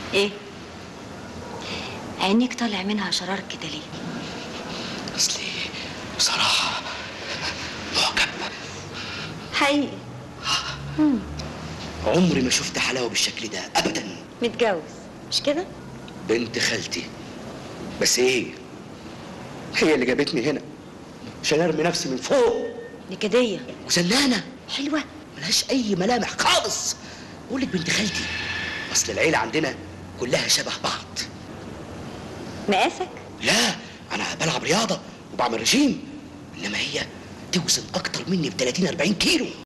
ايه عينيك طالع منها شرار كده ليه اصلي بصراحه معجب حقيقي عمري ما شفت حلاوه بالشكل ده ابدا متجوز مش كده بنت خالتي بس ايه هي اللي جابتني هنا عشان ارمي نفسي من فوق نكديه وزنانه حلوه ملهاش اي ملامح خالص بقول لك بنت خالتي اصل العيله عندنا كلها شبه بعض مقاسك لا انا بلعب رياضه وبعمل رجيم انما هي توزن اكتر مني ب 30 40 كيلو